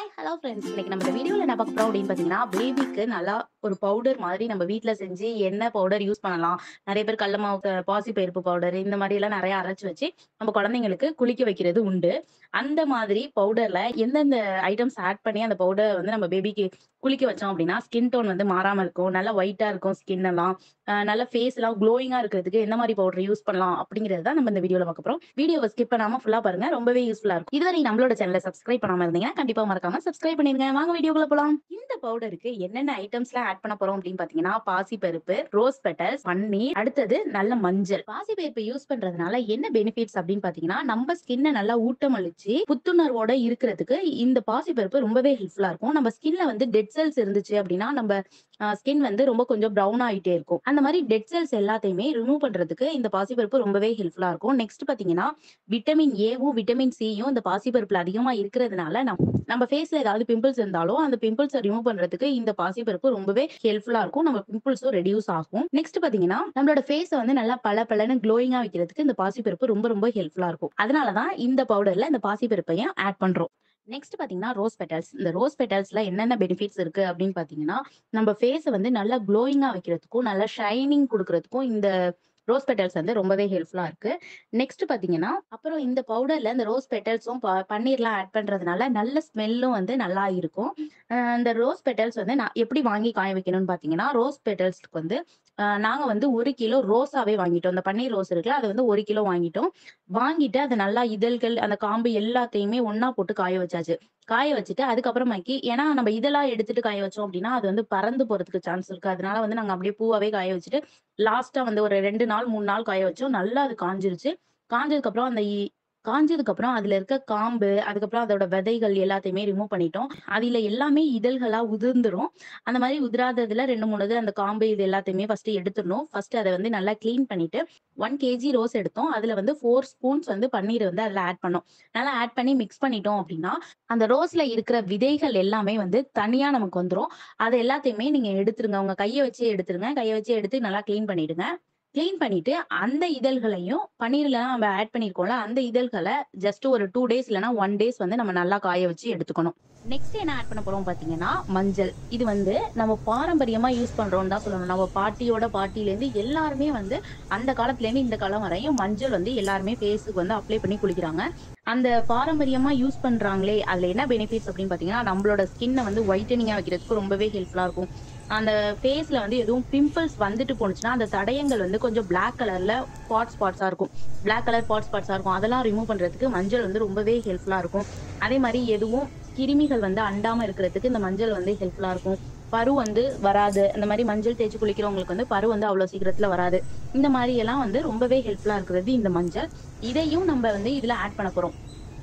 Hi hello friends இன்னைக்கு நம்ம இந்த வீடியோல என்ன பார்க்க போறோம் அப்படின்னு பார்த்தீங்கன்னா பேபிக்கு நல்லா ஒரு பவுடர் மாதிரி நம்ம வீட்ல செஞ்சு என்ன பவுடர் யூஸ் பண்ணலாம் நிறைய பேர் கடல மாவு பாசி பருப்பு பவுடர் இந்த மாதிரி எல்லாம் நிறைய அரைச்சு வச்சு நம்ம குழந்தைங்களுக்கு குளிக்க வைக்கிறது உண்டு அந்த மாதிரி பவுடர்ல எந்தெந்த ஐட்டம்ஸ் ஆட் பண்ணி அந்த பவுடர் வந்து நம்ம பேபிக்கு குளிக்க வச்சோம் அப்படின்னா ஸ்கின் டோன் வந்து மாறாம இருக்கும் நல்லா ஒயிட்டா இருக்கும் ஸ்கின் எல்லாம் அஹ் நல்ல ஃபேஸ் எல்லாம் க்ளோயிங்கா இருக்கிறதுக்கு எந்த மாதிரி பவுடர் யூஸ் பண்ணலாம் அப்படிங்கறது தான் நம்ம இந்த வீடியோல பார்க்க போறோம் வீடியோவை ஸ்கிப் பண்ணாம ஃபுல்லா பாருங்க ரொம்பவே யூஸ்ஃபுல்லா இருக்கும் இதுவரை நம்மளோட சேனலை சப்ஸ்கிரைப் பண்ணாம இருந்தீங்கன்னா கண்டிப்பா மறக்காம சப்ஸ்கிரைப் பண்ணிருங்க வாங்க வீடியோக்குள்ள போலாம் இந்த பவுடருக்கு என்னென்ன ஐட்டம்ஸ்லாம் ஆட் பண்ண போறோம் அப்படின்னு பாத்தீங்கன்னா பாசி பருப்பு ரோஸ் பெட்டல்ஸ் பன்னீர் அடுத்தது நல்ல மஞ்சள் பாசி பருப்பு யூஸ் பண்றதுனால என்ன பெனிஃபிட்ஸ் அப்படின்னு பாத்தீங்கன்னா நம்ம ஸ்கின்னை நல்லா ஊட்டமளிச்சு புத்துணர்வோட இருக்கிறதுக்கு இந்த பாசி பருப்பு ரொம்பவே ஹெல்ப்ஃபுல்லா இருக்கும் நம்ம ஸ்கின்ல வந்து டெட் செல்ஸ் இருந்துச்சு அப்படின்னா நம்ம ஸ்கின் வந்து ரொம்ப கொஞ்சம் ப்ரௌன் ஆயிட்டே இருக்கும் அந்த மாதிரி டெட் செல்ஸ் எல்லாத்தையுமே ரிமூவ் பண்றதுக்கு இந்த பாசிப்பருப்பு ரொம்பவே ஹெல்ப்ஃபுல்லா இருக்கும் நெக்ஸ்ட் பாத்தீங்கன்னா விட்டமின் ஏவும் விட்டமின் சியும் இந்த பாசிப்பருப்புல அதிகமா இருக்கிறதுனால நம்ம நம்ம ஃபேஸ்ல ஏதாவது பிம்பிள்ஸ் இருந்தாலும் அந்த பிம்பிள்ஸை ரிமூவ் பண்றதுக்கு இந்த பாசிப்பருப்பு ரொம்பவே ஹெல்ப்ஃபுல்லா இருக்கும் நம்ம பிம்பிள்ஸும் ரெடியூஸ் ஆகும் நெக்ஸ்ட் பாத்தீங்கன்னா நம்மளோட ஃபேஸை வந்து நல்லா பல பலன்னு க்ளோயிங்கா வைக்கிறதுக்கு இந்த பாசிப்பருப்பு ரொம்ப ரொம்ப ஹெல்ப்ஃபுல்லா இருக்கும் அதனாலதான் இந்த பவுடர்ல இந்த பாசிப்பருப்பையும் ஆட் பண்றோம் நெக்ஸ்ட் பாத்தீங்கன்னா ரோஸ் பெட்டல்ஸ் இந்த ரோஸ் பெட்டல்ஸ்ல என்னென்ன பெனிஃபிட்ஸ் இருக்கு அப்படின்னு பாத்தீங்கன்னா நம்ம ஃபேஸை வந்து நல்லா க்ளோயிங்கா வைக்கிறதுக்கும் நல்லா ஷைனிங் கொடுக்கறதுக்கும் இந்த ரோஸ் பெட்டல்ஸ் வந்து ரொம்பவே ஹெல்ப்ஃபுல்லா இருக்கு நெக்ஸ்ட் பாத்தீங்கன்னா அப்புறம் இந்த பவுடர்ல இந்த ரோஸ் பெட்டல்ஸும் பன்னீர்லாம் ஆட் பண்றதுனால நல்ல ஸ்மெல்லும் வந்து நல்லா இருக்கும் அஹ் இந்த ரோஸ் பெட்டல்ஸ் வந்து நான் எப்படி வாங்கி காய வைக்கணும்னு பாத்தீங்கன்னா ரோஸ் பெட்டல்ஸ்க்கு வந்து அஹ் நாங்க வந்து ஒரு கிலோ ரோஸாவே வாங்கிட்டோம் இந்த பன்னீர் ரோஸ் இருக்குல்ல அதை வந்து ஒரு கிலோ வாங்கிட்டோம் வாங்கிட்டு அது நல்லா இதழ்கள் அந்த காம்பு எல்லாத்தையுமே ஒண்ணா போட்டு காய வச்சாச்சு காய வச்சுட்டு அதுக்கப்புறமாக்கி ஏன்னா நம்ம இதெல்லாம் எடுத்துட்டு காய வச்சோம் அப்படின்னா அது வந்து பறந்து போறதுக்கு சான்ஸ் இருக்கு அதனால வந்து நாங்க அப்படியே பூவாவே காய வச்சுட்டு லாஸ்டா வந்து ஒரு ரெண்டு நாள் மூணு நாள் காய வச்சோம் நல்லா அது காஞ்சிருச்சு காஞ்சதுக்கு அப்புறம் அந்த இ- காஞ்சதுக்கு அப்புறம் அதுல இருக்க காம்பு அதுக்கப்புறம் அதோட விதைகள் எல்லாத்தையுமே ரிமூவ் பண்ணிட்டோம் அதுல எல்லாமே இதழ்களா உதிர்ந்துரும் அந்த மாதிரி உதிராததுல ரெண்டு மூணு இது அந்த காம்பு இது எல்லாத்தையுமே ஃபர்ஸ்ட் எடுத்துடணும் ஃபர்ஸ்ட் அதை வந்து நல்லா க்ளீன் பண்ணிட்டு ஒன் கேஜி ரோஸ் எடுத்தோம் அதுல வந்து ஃபோர் ஸ்பூன்ஸ் வந்து பன்னீர் வந்து அதுல ஆட் பண்ணோம் நல்லா ஆட் பண்ணி மிக்ஸ் பண்ணிட்டோம் அப்படின்னா அந்த ரோஸ்ல இருக்கிற விதைகள் எல்லாமே வந்து தனியா நமக்கு வந்துரும் அது எல்லாத்தையுமே நீங்க எடுத்துருங்க உங்க கையை வச்சு எடுத்துருங்க கையை வச்சு எடுத்து நல்லா க்ளீன் பண்ணிடுங்க க்ளீன் பண்ணிட்டு அந்த இதழ்களையும் பன்னீர்ல நம்ம ஆட் பண்ணிருக்கோம்ல அந்த இதழ்களை ஜஸ்ட் ஒரு டூ டேஸ் இல்லைன்னா ஒன் டேஸ் வந்து நம்ம நல்லா காய வச்சு எடுத்துக்கணும் நெக்ஸ்ட் என்ன ஆட் பண்ண போறோம் பாத்தீங்கன்னா மஞ்சள் இது வந்து நம்ம பாரம்பரியமா யூஸ் பண்றோம்னு தான் சொல்லணும் நம்ம பாட்டியோட பாட்டில இருந்து எல்லாருமே வந்து அந்த காலத்துல இருந்து இந்த காலம் வரையும் மஞ்சள் வந்து எல்லாருமே ஃபேஸுக்கு வந்து அப்ளை பண்ணி குளிக்கிறாங்க அந்த பாரம்பரியமா யூஸ் பண்றாங்களே அதுல என்ன பெனிஃபிட்ஸ் அப்படின்னு பாத்தீங்கன்னா நம்மளோட ஸ்கின்னை வந்து ஒயிட்டனிங்கா வைக்கிறதுக்கு ரொம்பவே ஹெல்ப்ஃபுல்லா இருக்கும் அந்த ஃபேஸ்ல வந்து எதுவும் பிம்பிள்ஸ் வந்துட்டு போனுச்சுன்னா அந்த தடயங்கள் வந்து கொஞ்சம் பிளாக் கலர்ல ஸ்பாட் ஸ்பாட்ஸா இருக்கும் பிளாக் கலர் ஸ்பாட் ஸ்பாட்ஸா இருக்கும் அதெல்லாம் ரிமூவ் பண்றதுக்கு மஞ்சள் வந்து ரொம்பவே ஹெல்ப்ஃபுல்லா இருக்கும் அதே மாதிரி எதுவும் கிருமிகள் வந்து அண்டாம இருக்கிறதுக்கு இந்த மஞ்சள் வந்து ஹெல்ப்ஃபுல்லா இருக்கும் பரு வந்து வராது அந்த மாதிரி மஞ்சள் தேய்ச்சி குளிக்கிறவங்களுக்கு வந்து பரு வந்து அவ்வளவு சீக்கிரத்துல வராது இந்த மாதிரி எல்லாம் வந்து ரொம்பவே ஹெல்ப்ஃபுல்லா இருக்கிறது இந்த மஞ்சள் இதையும் நம்ம வந்து இதுல ஆட் பண்ண போறோம்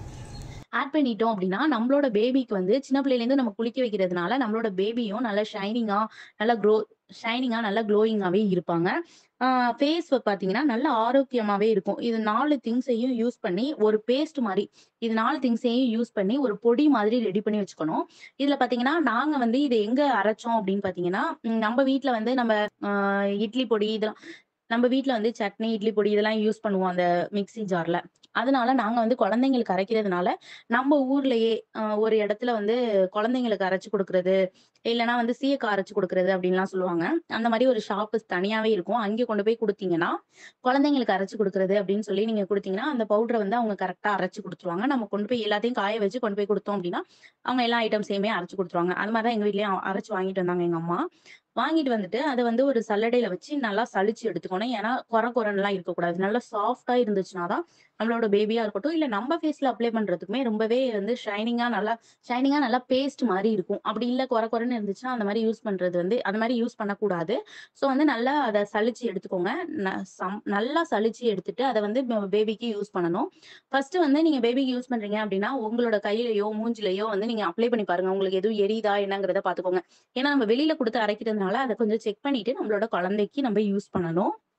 ஆட் பண்ணிட்டோம் அப்படின்னா நம்மளோட பேபிக்கு வந்து சின்ன பிள்ளையில இருந்து நம்ம குளிக்க வைக்கிறதுனால நம்மளோட பேபியும் நல்ல ஷைனிங்கா நல்ல க்ரோ ஷைனிங்கா நல்ல க்ளோயிங்காவே இருப்பாங்க ஃபேஸ் பாத்தீங்கன்னா நல்ல ஆரோக்கியமாவே இருக்கும் இது நாலு திங்ஸையும் யூஸ் பண்ணி ஒரு பேஸ்ட் மாதிரி இது நாலு திங்ஸையும் யூஸ் பண்ணி ஒரு பொடி மாதிரி ரெடி பண்ணி வச்சுக்கணும் இதுல பாத்தீங்கன்னா நாங்க வந்து இது எங்க அரைச்சோம் அப்படின்னு பாத்தீங்கன்னா ம், நம்ம வீட்ல வந்து நம்ம ஆஹ், இட்லி பொடி இதெல்லாம் நம்ம வீட்ல வந்து சட்னி இட்லி பொடி இதெல்லாம் யூஸ் பண்ணுவோம் அந்த மிக்ஸி ஜார்ல அதனால நாங்க வந்து குழந்தைங்களுக்கு அரைக்கிறதுனால நம்ம ஊர்லயே ஆஹ், ஒரு இடத்துல வந்து குழந்தைங்களுக்கு அரைச்சு கொடுக்கறது இல்லைன்னா வந்து சீயக்காய் அரைச்சு கொடுக்கறது அப்படின்லாம் சொல்லுவாங்க அந்த மாதிரி ஒரு ஷாப் தனியாவே இருக்கும் அங்கே கொண்டு போய் கொடுத்தீங்கன்னா குழந்தைங்களுக்கு அரைச்சு கொடுக்கறது அப்படின்னு சொல்லி நீங்க கொடுத்தீங்கன்னா அந்த பவுடரை வந்து அவங்க கரெக்டா அரைச்சு கொடுத்துருவாங்க நம்ம கொண்டு போய் எல்லாத்தையும் காய வச்சு கொண்டு போய் கொடுத்தோம் அப்படின்னா அவங்க எல்லா ஐட்டம்ஸையுமே அரைச்சு கொடுத்துருவாங்க அது மாதிரி தான் எங்க வீட்லயும் அரைச்சு வாங்கிட்டு வந்தாங்க எங்க அம்மா வாங்கிட்டு வந்துட்டு அதை வந்து ஒரு சல்லடையில வச்சு நல்லா சலிச்சு எடுத்துக்கணும் ஏன்னா குறை குறைன்னுலாம் இருக்கக்கூடாது நல்லா சாஃப்டா இருந்துச்சுன்னா தான் நம்மளோட பேபியா இருக்கட்டும் இல்ல நம்ம ஃபேஸ்ல அப்ளை பண்றதுக்குமே ரொம்பவே வந்து ஷைனிங்கா நல்லா ஷைனிங்கா நல்லா பேஸ்ட் மாதிரி இருக்கும் அப்படி இல்ல குறை குறைன்னு இருந்துச்சுன்னா அந்த மாதிரி யூஸ் பண்றது வந்து அந்த மாதிரி யூஸ் பண்ணக்கூடாது ஸோ வந்து நல்லா அதை சலிச்சு எடுத்துக்கோங்க ந- சம்- நல்லா சலிச்சு எடுத்துட்டு அதை வந்து பேபிக்கு யூஸ் பண்ணணும் ஃபர்ஸ்ட் வந்து நீங்க பேபிக்கு யூஸ் பண்றீங்க அப்படின்னா உங்களோட கையிலயோ மூஞ்சிலையோ வந்து நீங்க அப்ளை பண்ணி பாருங்க உங்களுக்கு எதுவும் எரியுதா என்னங்கிறத பாத்துக்கோங்க ஏன்னா நம்ம வெளியில கொடுத்து அரைக்கிறதுனால அதை கொஞ்சம் செக் பண்ணிட்டு நம்மளோட குழந்தைக்கு நம்ம யூஸ் பண்ணணும்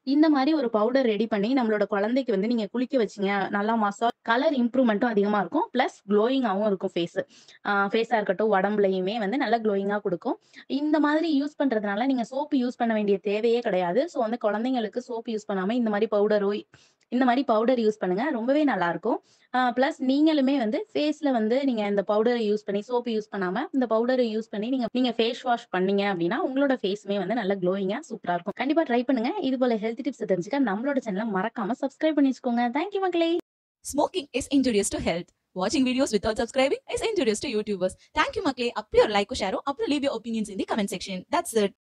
இந்த மாரி ஒரு பவுடர் ரெடி பண்ணி நம்மளோட குழந்தைக்கு வந்து நீங்க குளிக்க வச்சீங்க, நல்லா மசா கலர் இம்ப்ரூவ்மென்ட்டும் அதிகமா இருக்கும். பிளஸ் க்ளோயிங்காவும் இருக்கும் ஃபேஸு. அ ஃபேஸா இருக்கட்டும், உடம்புலயுமே வந்து நல்லா க்ளோயிங்கா குடுக்கும். இந்த மாதிரி யூஸ் பண்றதுனால நீங்க சோப்பு யூஸ் பண்ண வேண்டிய தேவையே கிடையாது. ஸோ வந்து குழந்தைங்களுக்கு சோப்பு யூஸ் பண்ணாம இந்த மாரி பவுடரோ இந்த மாரி பவுடர் யூஸ் பண்ணுங்க. ரொம்பவே நல்லாருக்கும். அ பிளஸ் நீங்களுமே வந்து ஃபேஸ்ல வந்து நீங்க இந்த பவுடர யூஸ் பண்ணி சோப்பு யூஸ் பண்ணாம, இந்த பவுடர யூஸ் பண்ணி நீங்க நீங்க ஃபேஸ் வாஷ் பண்ணீங்க அப்டின்னா, உங்களோட ஃபேஸுமே வந்து நல்லா க்ளோயிங்கா சூப்பரா இருக்கும். கண்டிப்பா ட்ரை பண்ணுங்க. இது போல ஹெல்த் டிப்ஸ் தெரிஞ்சுக்க நம்மளோட சேனல மறக்காம சப்ஸ்கிரைப் பண்ணி வச்சுக்கோங்க. தேங்க் யூ மக்களே! Smoking is injurious to health. Watching videos without subscribing is injurious to YouTubers. Thank you, Makle. அப்படியே ஒரு லைக்கோ ஷேரோ அப்புறம் leave your opinions in the comment section. That's it.